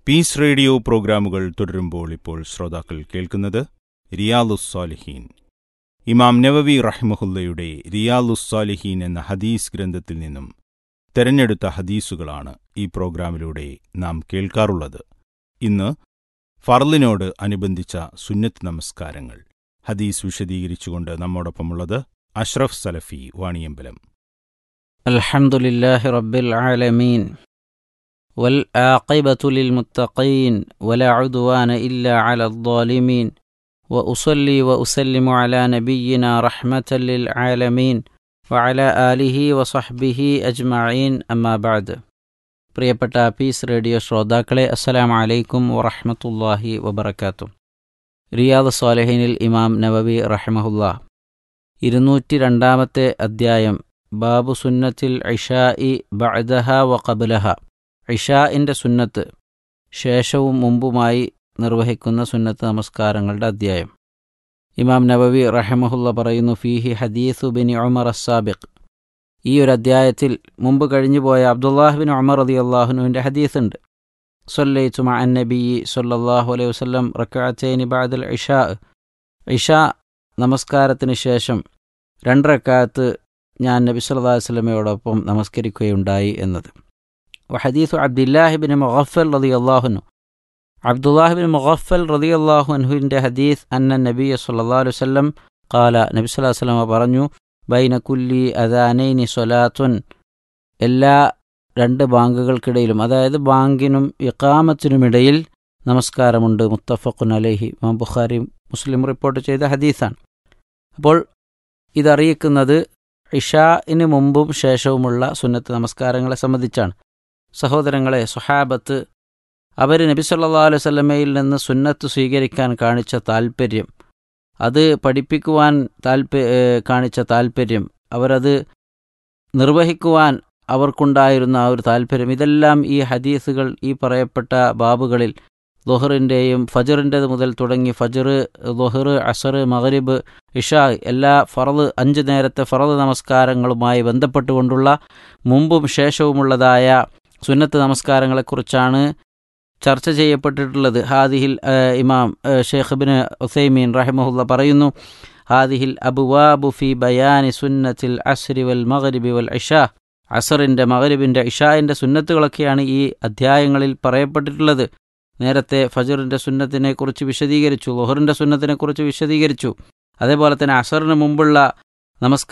piece radio പ്രോഗ്രാമുകൾ തുടരുമ്പോൾ ഇപ്പോൾ ശ്രോതാക്കൾ കേൾക്കുന്നത് റിയാലുസ് സാലിഹീൻ ഇമാം നവവി റഹ്മഹുല്ലയുടെ റിയാലുസ് സാലിഹീൻ എന്ന ഹദീസ് ഗ്രന്ഥത്തിൽ നിന്നും തെരഞ്ഞെടുത്ത ഹദീസുകളാണ് ഈ പ്രോഗ്രാമിലൂടെ നാം കേൾക്കാറുള്ളത് ഇന്ന് ഫർലിനോട് അനുബന്ധിച്ച സുന്നത്ത് നമസ്കാരങ്ങൾ ഹദീസ് വിശദീകരിച്ചുകൊണ്ട് നമ്മോടൊപ്പമുള്ളത് അഷ്റഫ് സലഫി വാണിയമ്പലം الحمد لله رب العالمين والعاقبة للمتقين ولا عدوان إلا على الظالمين وأصلي وأسلم على نبينا رحمة للعالمين وعلى آله وصحبه أجمعين أما بعد പ്രിയപ്പെട്ട പീസ് റേഡിയോ ശ്രോതാക്കളെ അസ്സലാം അലൈക്കും വറഹ്മത്തുള്ളാഹി വബർക്കാത്തു റിയാദ് സ്വാലഹീനിൽ ഇമാം നവവി റഹ്മഹുല്ല ഇരുന്നൂറ്റി രണ്ടാമത്തെ അദ്ധ്യായം ബാബു സുന്നത്തിൽ ഇഷാഇ ബഅദഹ വ ഖബ്ലഹ ഇഷാഇൻ്റെ സുന്നത്ത് ശേഷവും മുമ്പുമായി നിർവഹിക്കുന്ന സുന്നത്ത് നമസ്കാരങ്ങളുടെ അധ്യായം ഇമാം നബവി റഹമഹുല്ല പറയുന്നു ഫീഹി ഹദീസു ബിൻ ഉമർ അസാബിഖ് ഈ ഒരു അധ്യായത്തിൽ മുമ്പ് കഴിഞ്ഞുപോയ അബ്ദുല്ലാഹ് ബിൻ ഉമർ റതി അള്ളാഹുനുവിൻ്റെ ഹദീസുണ്ട് സൊല്ലൈത്തു മഅ നബി സല്ലല്ലാഹു അലൈഹി വസല്ലം റക്അത്തൈനി ബഅദൽ ഇഷാ ഇഷാ നമസ്കാരത്തിന് ശേഷം രണ്ട് റക്കാത്ത് ഞാൻ നബി സല്ലല്ലാഹു അലൈഹി വസല്ലമയോടൊപ്പം നമസ്കരിക്കുകയുണ്ടായി എന്നത് വഹദീസു അബ്ദുല്ലാഹിബിൻ മുഗഫൽ റതി അള്ളാഹുനു അബ്ദുല്ലാഹിബിൻ മുഗഫൽ റതി അള്ളാഹുൻഹുവിൻ്റെ ഹദീസ് അന്ന നബി സല്ലല്ലാഹു അലൈഹി വസല്ലം കാല നബി സല്ലല്ലാഹു അലൈഹി വസല്ലമ പറഞ്ഞു ബൈന കുല്ലി അദാനൈനി സ്വലാത്തുൻ എല്ലാ രണ്ട് ബാങ്കുകൾക്കിടയിലും അതായത് ബാങ്കിനും ഇഖാമത്തിനുമിടയിൽ നമസ്കാരമുണ്ട് മുത്തഫഖുൻ അലൈഹി ഇമാം ബുഖാരി മുസ്ലിം റിപ്പോർട്ട് ചെയ്ത ഹദീസാണ് അപ്പോൾ ഇതറിയിക്കുന്നത് ഇഷാഇന് മുമ്പും ശേഷവുമുള്ള സുന്നത്ത് നമസ്കാരങ്ങളെ സംബന്ധിച്ചാണ് സഹോദരങ്ങളെ സുഹാബത്ത് അവർ നബി സല്ലാ അലൈഹി സ്വല്ലമയിൽ നിന്ന് സുന്നത്ത് സ്വീകരിക്കാൻ കാണിച്ച താൽപ്പര്യം അത് പഠിപ്പിക്കുവാൻ താൽപ്പ കാണിച്ച താൽപ്പര്യം അവരത് നിർവഹിക്കുവാൻ അവർക്കുണ്ടായിരുന്ന ആ ഒരു താൽപ്പര്യം ഇതെല്ലാം ഈ ഹദീസുകൾ ഈ പറയപ്പെട്ട ബാബുകളിൽ ദൊഹറിൻ്റെയും ഫജറിൻ്റെത് മുതൽ തുടങ്ങി ഫജർ ദൊഹർ അസർ മഗ്രിബ് ഇഷാ എല്ലാ ഫറദ് അഞ്ച് നേരത്തെ ഫറദ് നമസ്കാരങ്ങളുമായി ബന്ധപ്പെട്ടുകൊണ്ടുള്ള മുമ്പും ശേഷവുമുള്ളതായ സുന്നത്ത് നമസ്കാരങ്ങളെക്കുറിച്ചാണ് ചർച്ച ചെയ്യപ്പെട്ടിട്ടുള്ളത് ഹാദിഹിൽ ഇമാം ഷെയ്ഖ് ബിൻ ഉസൈമീൻ റഹിമഹുല്ല പറയുന്നു ഹാദിഹിൽ അബുവാബു ഫി ബയാനി സുന്നത്തിൽ അസ്രി വൽ മഗ്രിബി വൽ ഇഷാ അസറിൻ്റെ മഗ്രിബിൻ്റെ ഇഷായിൻ്റെ സുന്നത്തുകളൊക്കെയാണ് ഈ അധ്യായങ്ങളിൽ പറയപ്പെട്ടിട്ടുള്ളത് നേരത്തെ ഫജറിൻ്റെ സുന്നത്തിനെക്കുറിച്ച് വിശദീകരിച്ചു ലൊഹറിൻ്റെ സുന്നത്തിനെക്കുറിച്ച് വിശദീകരിച്ചു അതേപോലെ തന്നെ അസറിന് മുമ്പുള്ള നമസ്കാരം